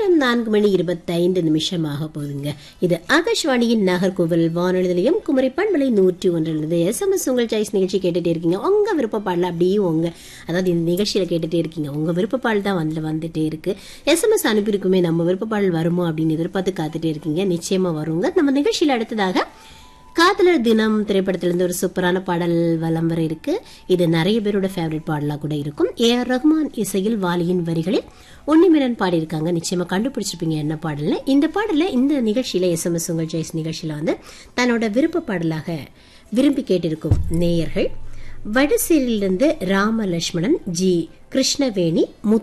நேரம் நான்கு மணி இருபத்தைந்து நிமிஷமாக போகுதுங்க இது ஆகாஷ்வாணியின் நாகர்கோவில் வானொலி நிலையம் குமரி பண்பலை நூற்றி ஒன்றிலிருந்து எஸ்எம்எஸ் உங்கள் சாய்ஸ் நிகழ்ச்சி கேட்டுட்டே இருக்கீங்க உங்க விருப்ப பாடல அப்படியே உங்க அதாவது இந்த நிகழ்ச்சியில கேட்டுட்டே இருக்கீங்க உங்க விருப்ப பாடல் தான் வந்து வந்துட்டே இருக்கு எஸ்எம்எஸ் அனுப்பியிருக்குமே நம்ம விருப்ப பாடல் வருமோ அப்படின்னு எதிர்பார்த்து காத்துட்டே இருக்கீங்க நிச்சயமா வருங்க நம்ம நிகழ்ச்சியில அடுத்ததாக காதலர் தினம் திரைப்படத்திலிருந்து ஒரு சூப்பரான பாடல் வலம் வர இருக்கு இது நிறைய பேரோட ஃபேவரட் பாடலா கூட இருக்கும் ஏ ஆர் ரஹ்மான் இசையில் வாலியின் வரிகளில் உன்னிமிரன் பாடியிருக்காங்க நிச்சயமா கண்டுபிடிச்சிருப்பீங்க என்ன பாடல்னு இந்த பாடல இந்த நிகழ்ச்சியில எஸ்எம்எஸ் உங்கள் ஜெய்ஸ் நிகழ்ச்சியில வந்து தன்னோட விருப்ப பாடலாக விரும்பி கேட்டிருக்கும் நேயர்கள் வடசேரியிலிருந்து ராம லட்சுமணன் ஜி கிருஷ்ணவேணி முத்து